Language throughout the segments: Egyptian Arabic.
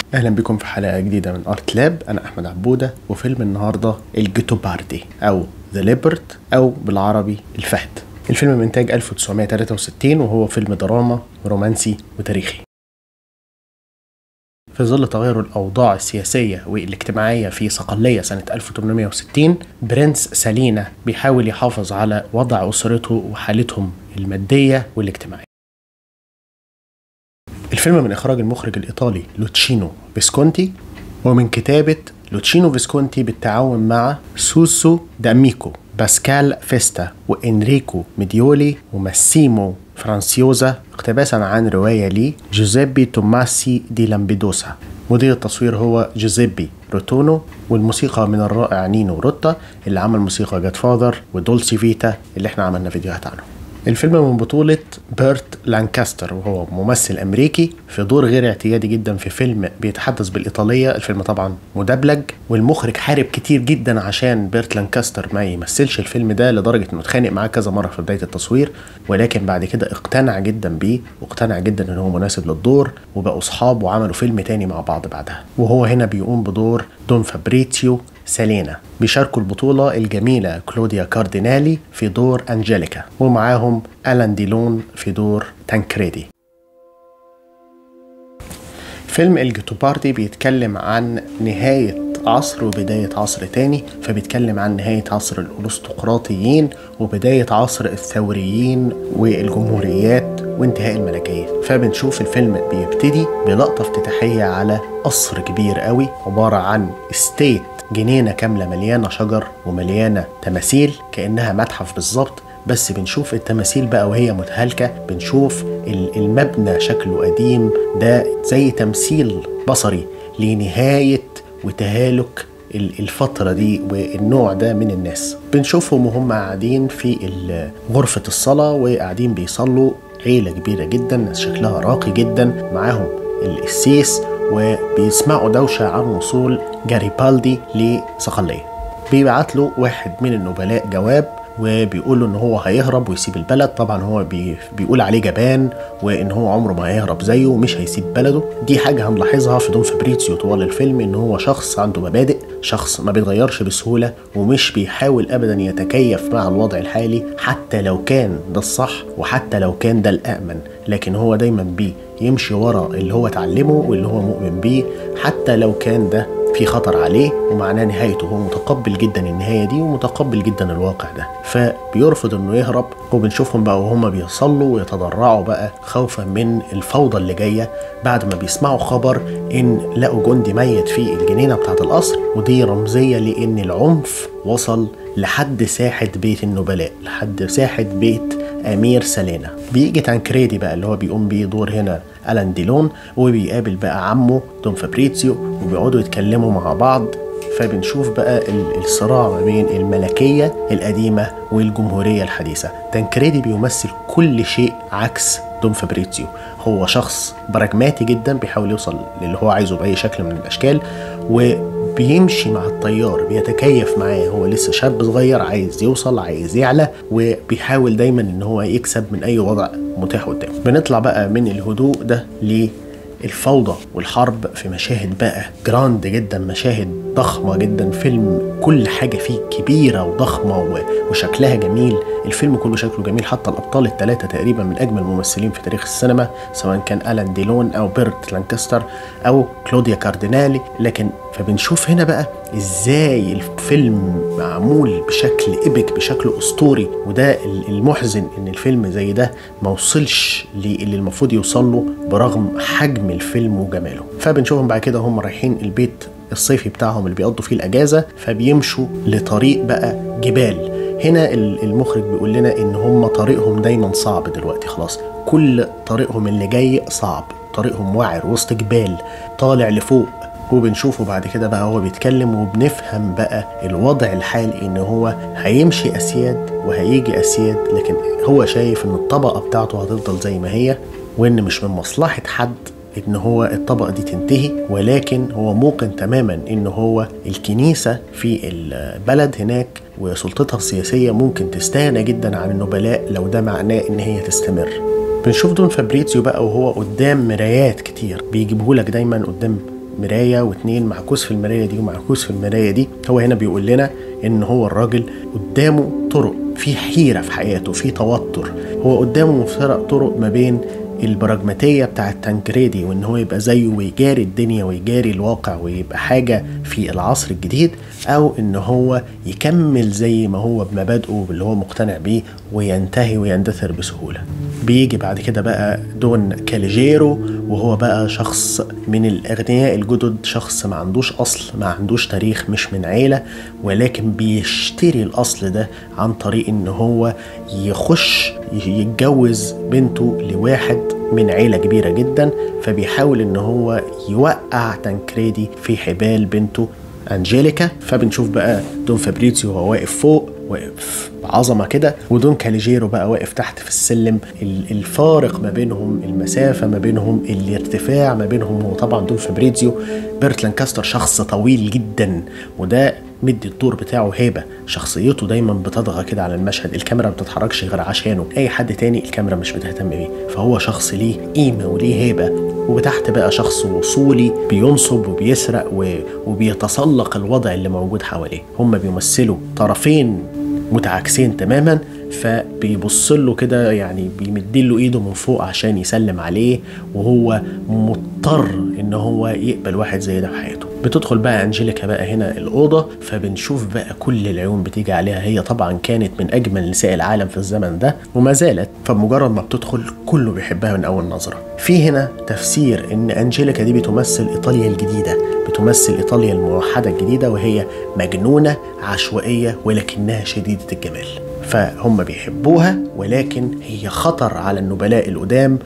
اهلا بكم في حلقه جديده من ارت لاب انا احمد عبوده وفيلم النهارده الجيتوباردي او ذا ليبرت او بالعربي الفهد الفيلم من انتاج 1963 وهو فيلم دراما رومانسي وتاريخي في ظل تغير الأوضاع السياسية والاجتماعية في صقلية سنة 1860 برنس سالينا بيحاول يحافظ على وضع أسرته وحالتهم المادية والاجتماعية الفيلم من إخراج المخرج الإيطالي لوتشينو فيسكونتي ومن كتابة لوتشينو فيسكونتي بالتعاون مع سوسو داميكو باسكال فيستا وإنريكو ميديولي وماسيمو فرانسيوزا اقتباسا عن رواية لي جوزيبي توماسي دي لامبيدوسا مدير التصوير هو جوزيبي روتونو والموسيقى من الرائع نينو روتا اللي عمل موسيقى جاد فاذر ودولسي فيتا اللي احنا عملنا فيديوهات عنه الفيلم من بطولة بيرت لانكاستر وهو ممثل أمريكي في دور غير اعتيادي جدا في فيلم بيتحدث بالإيطالية الفيلم طبعا مدبلج والمخرج حارب كتير جدا عشان بيرت لانكاستر ما يمثلش الفيلم ده لدرجة انه اتخانق معاه كذا مرة في بداية التصوير ولكن بعد كده اقتنع جدا بيه واقتنع جدا ان هو مناسب للدور وبقوا اصحاب وعملوا فيلم تاني مع بعض بعدها وهو هنا بيقوم بدور دون فابريتيو سالينا بيشاركوا البطولة الجميلة كلوديا كاردينالي في دور أنجيليكا ومعاهم ألان ديلون في دور تانكريدي فيلم الجيتوباردي بيتكلم عن نهاية عصر وبداية عصر تاني فبيتكلم عن نهاية عصر الأرستقراطيين وبداية عصر الثوريين والجمهوريات وانتهاء الملكية فبنشوف الفيلم بيبتدي بلقطة افتتاحية على قصر كبير قوي عبارة عن استيت جنينة كاملة مليانة شجر ومليانة تماثيل كأنها متحف بالظبط بس بنشوف التماثيل بقى وهي متهالكة بنشوف المبنى شكله قديم ده زي تمثيل بصري لنهاية وتهالك الفترة دي والنوع ده من الناس بنشوفهم وهم قاعدين في غرفة الصلاة وقاعدين بيصلوا عيلة كبيرة جدا ناس شكلها راقي جدا معاهم القسيس وبيسمعوا دوشة عن وصول جاريبالدي لصقلية بيبعت له واحد من النبلاء جواب وبيقول له ان هو هيهرب ويسيب البلد طبعا هو بي بيقول عليه جبان وان هو عمره ما هيهرب زيه ومش هيسيب بلده دي حاجه هنلاحظها في دون فابريتسيو طوال الفيلم ان هو شخص عنده مبادئ شخص ما بيتغيرش بسهوله ومش بيحاول ابدا يتكيف مع الوضع الحالي حتى لو كان ده الصح وحتى لو كان ده الامن لكن هو دايما بيه يمشي ورا اللي هو اتعلمه واللي هو مؤمن بيه حتى لو كان ده في خطر عليه ومعناه نهايته هو متقبل جدا النهايه دي ومتقبل جدا الواقع ده فبيرفض انه يهرب وبنشوفهم بقى وهم بيصلوا ويتضرعوا بقى خوفا من الفوضى اللي جايه بعد ما بيسمعوا خبر ان لقوا جندي ميت في الجنينه بتاعه القصر ودي رمزيه لان العنف وصل لحد ساحه بيت النبلاء لحد ساحه بيت امير سالينا بيجي تانكريدي بقى اللي هو بيقوم بيه دور هنا الان ديلون وبيقابل بقى عمه دون فابريتسيو وبيقعدوا يتكلموا مع بعض فبنشوف بقى الصراع ما بين الملكيه القديمه والجمهوريه الحديثه تانكريدي بيمثل كل شيء عكس دون فابريتسيو هو شخص براجماتي جدا بيحاول يوصل للي هو عايزه باي شكل من الاشكال وبيمشي مع التيار بيتكيف معاه هو لسه شاب صغير عايز يوصل عايز يعلى وبيحاول دايما ان هو يكسب من اي وضع متاح قدامه بنطلع بقى من الهدوء ده الفوضى والحرب في مشاهد بقى جراند جدا مشاهد ضخمه جدا فيلم كل حاجه فيه كبيره وضخمه وشكلها جميل الفيلم كله شكله جميل حتى الابطال الثلاثه تقريبا من اجمل الممثلين في تاريخ السينما سواء كان الان ديلون او بيرت لانكستر او كلوديا كاردينالي لكن فبنشوف هنا بقى ازاي الفيلم معمول بشكل ايبك بشكل اسطوري وده المحزن ان الفيلم زي ده ما وصلش للي المفروض يوصل له برغم حجم الفيلم وجماله فبنشوفهم بعد كده هم رايحين البيت الصيفي بتاعهم اللي بيقضوا فيه الاجازه فبيمشوا لطريق بقى جبال هنا المخرج بيقول لنا ان هم طريقهم دايما صعب دلوقتي خلاص كل طريقهم اللي جاي صعب طريقهم وعر وسط جبال طالع لفوق وبنشوفه بعد كده بقى هو بيتكلم وبنفهم بقى الوضع الحالي ان هو هيمشي اسياد وهيجي اسياد لكن هو شايف ان الطبقه بتاعته هتفضل زي ما هي وان مش من مصلحه حد ان هو الطبقه دي تنتهي ولكن هو موقن تماما ان هو الكنيسه في البلد هناك وسلطتها السياسيه ممكن تستغنى جدا عن النبلاء لو ده معناه ان هي تستمر بنشوف دون فابريتسيو بقى وهو قدام مرايات كتير بيجيبهولك دايما قدام مرايه واتنين معكوس في المرايه دي ومعكوس في المرايه دي هو هنا بيقول لنا ان هو الراجل قدامه طرق في حيره في حياته في توتر هو قدامه مفترق طرق ما بين البراجماتيه بتاعت تانكريدي وان هو يبقى زيه ويجاري الدنيا ويجاري الواقع ويبقى حاجه في العصر الجديد او ان هو يكمل زي ما هو بمبادئه اللي هو مقتنع بيه وينتهي ويندثر بسهوله بيجي بعد كده بقى دون كاليجيرو وهو بقى شخص من الاغنياء الجدد شخص ما عندوش اصل ما عندوش تاريخ مش من عيله ولكن بيشتري الاصل ده عن طريق ان هو يخش يتجوز بنته لواحد من عيلة كبيرة جدا فبيحاول ان هو يوقع تانكريدي في حبال بنته انجيليكا فبنشوف بقى دون فابريتسيو وهو واقف فوق واقف بعظمه كده ودون كاليجيرو بقى واقف تحت في السلم الفارق ما بينهم المسافه ما بينهم الارتفاع ما بينهم هو طبعا دون فابريتزيو بيرت لانكاستر شخص طويل جدا وده مدي الدور بتاعه هيبه شخصيته دايما بتطغى كده على المشهد الكاميرا ما بتتحركش غير عشانه اي حد تاني الكاميرا مش بتهتم بيه فهو شخص ليه قيمه وليه هيبه وتحت بقى شخص وصولي بينصب وبيسرق وبيتسلق الوضع اللي موجود حواليه هم بيمثلوا طرفين متعاكسين تماما فبيبص له كده يعني بيمد له ايده من فوق عشان يسلم عليه وهو مضطر ان هو يقبل واحد زي ده في حياته بتدخل بقى انجيليكا بقى هنا الاوضه فبنشوف بقى كل العيون بتيجي عليها هي طبعا كانت من اجمل نساء العالم في الزمن ده وما زالت فمجرد ما بتدخل كله بيحبها من اول نظره في هنا تفسير ان انجيليكا دي بتمثل ايطاليا الجديده بتمثل ايطاليا الموحده الجديده وهي مجنونه عشوائيه ولكنها شديده الجمال فهم بيحبوها ولكن هي خطر على النبلاء القدام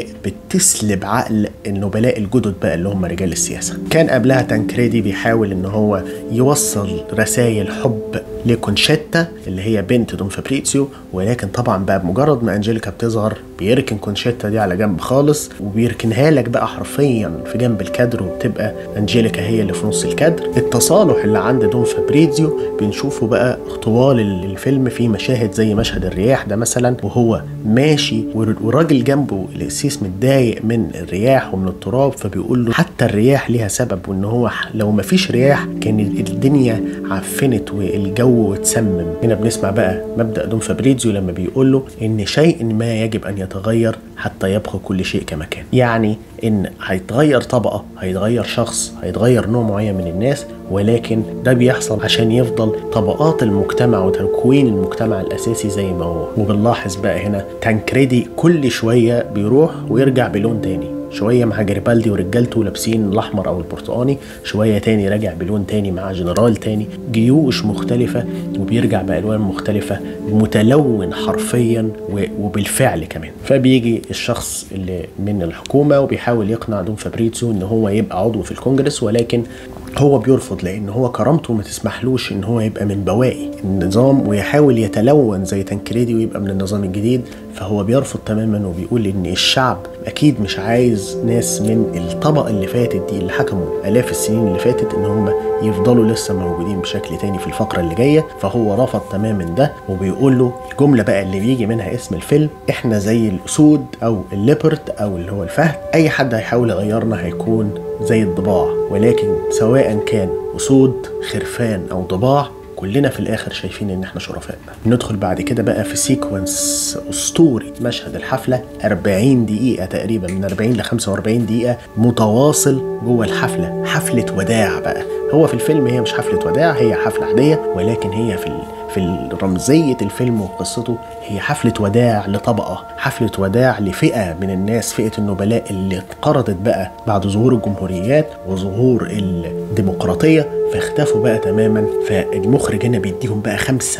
وبتسلب عقل النبلاء الجدد بقى اللي هم رجال السياسة كان قبلها تانكريدي بيحاول ان هو يوصل رسائل حب لكونشيتا اللي هي بنت دون فابريتسيو ولكن طبعا بقى بمجرد ما انجيليكا بتظهر بيركن كونشيتا دي على جنب خالص وبيركنها لك بقى حرفيا في جنب الكادر وبتبقى انجيليكا هي اللي في نص الكادر التصالح اللي عند دون فابريتسيو بنشوفه بقى طوال الفيلم في مشاهد زي مشهد الرياح ده مثلا وهو ماشي والراجل جنبه القسيس متضايق من الرياح ومن التراب فبيقول له حتى الرياح ليها سبب وان هو لو ما فيش رياح كان الدنيا عفنت والجو اتسمم هنا بنسمع بقى مبدا دون فابريزيو لما بيقول له ان شيء ما يجب ان يتغير حتى يبقى كل شيء كما كان يعني ان هيتغير طبقه هيتغير شخص هيتغير نوع معين من الناس ولكن ده بيحصل عشان يفضل طبقات المجتمع وتكوين المجتمع الاساسي زي ما هو وبنلاحظ بقى هنا تانكريدي كل شويه بيروح ويرجع بلون تاني شويه مع جريبالدي ورجالته لابسين الاحمر او البرتقاني شويه تاني راجع بلون تاني مع جنرال تاني جيوش مختلفه وبيرجع بالوان مختلفه متلون حرفيا وبالفعل كمان فبيجي الشخص اللي من الحكومه وبيحاول يقنع دون فابريتسو ان هو يبقى عضو في الكونجرس ولكن هو بيرفض لان هو كرامته ما تسمحلوش ان هو يبقى من بواقي النظام ويحاول يتلون زي تنكريدي ويبقى من النظام الجديد فهو بيرفض تماما وبيقول ان الشعب اكيد مش عايز ناس من الطبقه اللي فاتت دي اللي حكموا الاف السنين اللي فاتت ان هم يفضلوا لسه موجودين بشكل تاني في الفقره اللي جايه فهو رفض تماما ده وبيقول له الجمله بقى اللي بيجي منها اسم الفيلم احنا زي الاسود او الليبرت او اللي هو الفهد اي حد هيحاول يغيرنا هيكون زي الضباع ولكن سواء كان اسود خرفان او ضباع كلنا في الاخر شايفين ان احنا شرفاء ندخل بعد كده بقى في سيكونس اسطوري مشهد الحفله 40 دقيقه تقريبا من 40 ل 45 دقيقه متواصل جوه الحفله حفله وداع بقى هو في الفيلم هي مش حفله وداع هي حفله عاديه ولكن هي في في رمزية الفيلم وقصته هي حفلة وداع لطبقة حفلة وداع لفئة من الناس فئة النبلاء اللي انقرضت بقى بعد ظهور الجمهوريات وظهور الديمقراطية فاختفوا بقى تماما فالمخرج هنا بيديهم بقى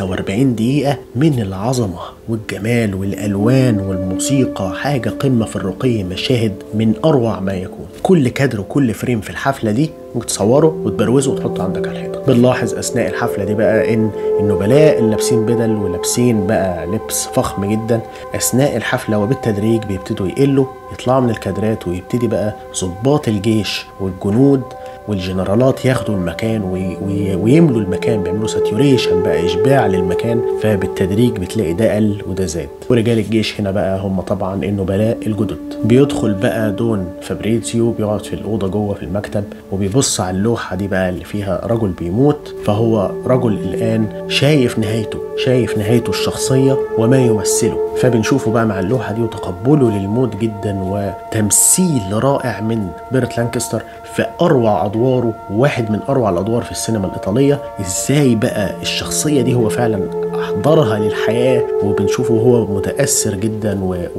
45 دقيقة من العظمة والجمال والألوان والموسيقى حاجة قمة في الرقي مشاهد من أروع ما يكون كل كادر وكل فريم في الحفلة دي ممكن تصوره وتبروزه وتحطه عندك على الحيطة بنلاحظ أثناء الحفلة دي بقى إن النبلاء اللي لابسين بدل ولابسين بقى لبس فخم جدا أثناء الحفلة وبالتدريج بيبتدوا يقلوا يطلعوا من الكادرات ويبتدي بقى ضباط الجيش والجنود والجنرالات ياخدوا المكان وي وي ويملوا المكان بيعملوا ساتيوريشن بقى اشباع للمكان فبالتدريج بتلاقي ده قل وده زاد ورجال الجيش هنا بقى هم طبعا النبلاء الجدد بيدخل بقى دون فابريزيو بيقعد في الاوضه جوه في المكتب وبيبص على اللوحه دي بقى اللي فيها رجل بيموت فهو رجل الان شايف نهايته شايف نهايته الشخصيه وما يمثله فبنشوفه بقى مع اللوحه دي وتقبله للموت جدا وتمثيل رائع من بيرت لانكستر في اروع ادواره واحد من اروع الادوار في السينما الايطاليه ازاي بقى الشخصيه دي هو فعلا احضرها للحياه وبنشوفه هو متاثر جدا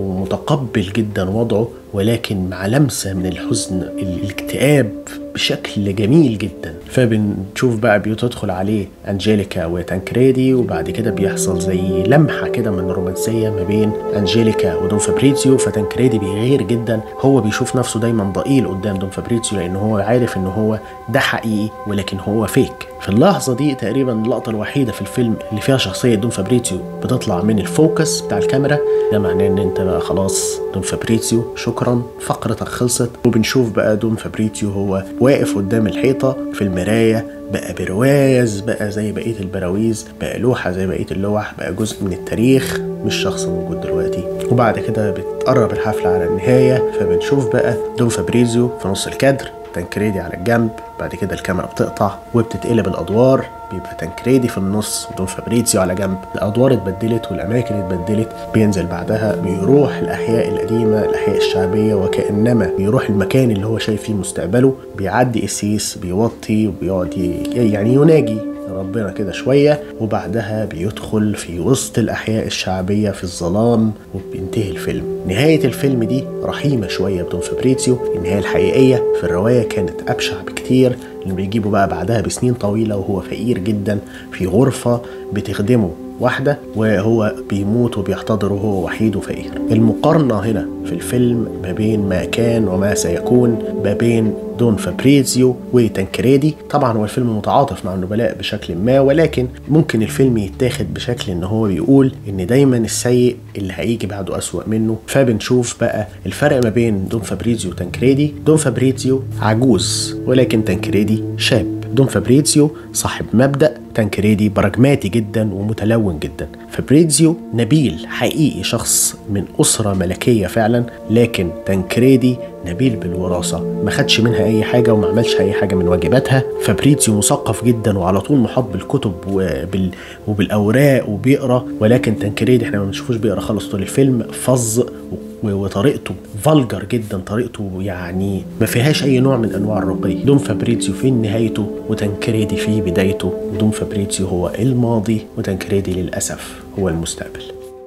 ومتقبل جدا وضعه ولكن مع لمسه من الحزن الاكتئاب بشكل جميل جدا فبنشوف بقى بتدخل عليه انجيليكا وتانكريدي وبعد كده بيحصل زي لمحه كده من رومانسيه ما بين انجيليكا ودون فابريزيو فتانكريدي بيغير جدا هو بيشوف نفسه دايما ضئيل قدام دون فابريزيو لان هو عارف ان هو ده حقيقي ولكن هو فيك في اللحظه دي تقريبا اللقطه الوحيده في الفيلم اللي فيها شخصيه دون فابريزيو بتطلع من الفوكس بتاع الكاميرا ده معناه ان انت بقى خلاص دون فابريزيو شكرا فقرتك خلصت وبنشوف بقى دون فابريزيو هو واقف قدام الحيطه في المرايه بقى برواز بقى زي بقيه البراويز بقى لوحه زي بقيه اللوح بقى جزء من التاريخ مش شخص موجود دلوقتي وبعد كده بتقرب الحفله على النهايه فبنشوف بقى دون فابريزيو في نص الكادر تنكريدي على الجنب بعد كده الكاميرا بتقطع وبتتقلب الادوار بيبقى تنكريدي في النص ودون فابريزيو على جنب الادوار اتبدلت والاماكن اتبدلت بينزل بعدها بيروح الاحياء القديمه الاحياء الشعبيه وكانما بيروح المكان اللي هو شايف فيه مستقبله بيعدي قسيس بيوطي وبيقعد يعني يناجي ربنا كده شوية وبعدها بيدخل في وسط الأحياء الشعبية في الظلام وبينتهي الفيلم نهاية الفيلم دي رحيمة شوية بدون فابريزيو النهاية الحقيقية في الرواية كانت أبشع بكتير اللي بيجيبوا بقى بعدها بسنين طويلة وهو فقير جدا في غرفة بتخدمه واحدة وهو بيموت وبيحتضر وهو وحيد وفقير المقارنة هنا في الفيلم ما بين ما كان وما سيكون ما بين دون فابريزيو وتنكريدي طبعا هو الفيلم متعاطف مع النبلاء بشكل ما ولكن ممكن الفيلم يتاخد بشكل ان هو بيقول ان دايما السيء اللي هيجي بعده اسوأ منه فبنشوف بقى الفرق ما بين دون فابريزيو وتنكريدي دون فابريزيو عجوز ولكن تنكريدي شاب دون فابريزيو صاحب مبدأ تانكريدي براجماتي جدا ومتلون جدا فابريزيو نبيل حقيقي شخص من أسرة ملكية فعلا لكن تانكريدي نبيل بالوراثة ما خدش منها أي حاجة وما عملش أي حاجة من واجباتها فابريزيو مثقف جدا وعلى طول محاط بالكتب وبال... وبالأوراق وبيقرأ ولكن تانكريدي احنا ما بنشوفوش بيقرأ خالص طول الفيلم فظ وطريقته فالجر جدا طريقته يعني ما فيهاش اي نوع من انواع الرقي دون فابريزيو في نهايته وتنكريدي في بدايته ودون فابريزيو هو الماضي وتنكريدي للاسف هو المستقبل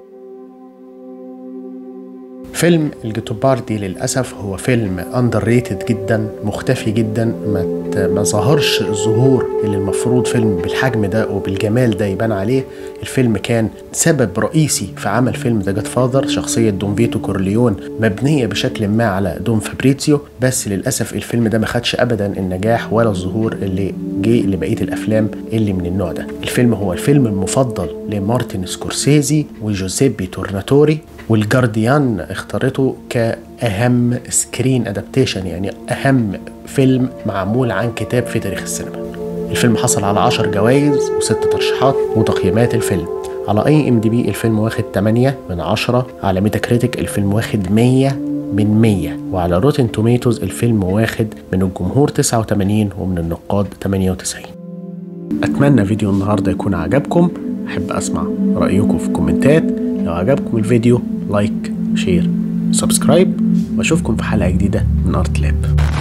فيلم الجيتوباردي للأسف هو فيلم أندر ريتد جدا مختفي جدا ما, ما ظهرش الظهور اللي المفروض فيلم بالحجم ده وبالجمال ده يبان عليه الفيلم كان سبب رئيسي في عمل فيلم ذا جاد فاذر شخصية دون فيتو كورليون مبنية بشكل ما على دون فابريزيو بس للأسف الفيلم ده ما خدش أبدا النجاح ولا الظهور اللي جه لبقية الأفلام اللي من النوع ده الفيلم هو الفيلم المفضل لمارتن سكورسيزي وجوزيبي تورناتوري والجارديان اختارته كأهم سكرين ادابتيشن يعني أهم فيلم معمول عن كتاب في تاريخ السينما الفيلم حصل على 10 جوائز وست ترشيحات وتقييمات الفيلم على اي ام دي بي الفيلم واخد 8 من 10 على ميتا كريتيك الفيلم واخد 100 من 100 وعلى روتن توميتوز الفيلم واخد من الجمهور 89 ومن النقاد 98 اتمنى فيديو النهارده يكون عجبكم احب اسمع رايكم في الكومنتات لو عجبكم الفيديو لايك شير سبسكرايب واشوفكم في حلقه جديده من ارت لاب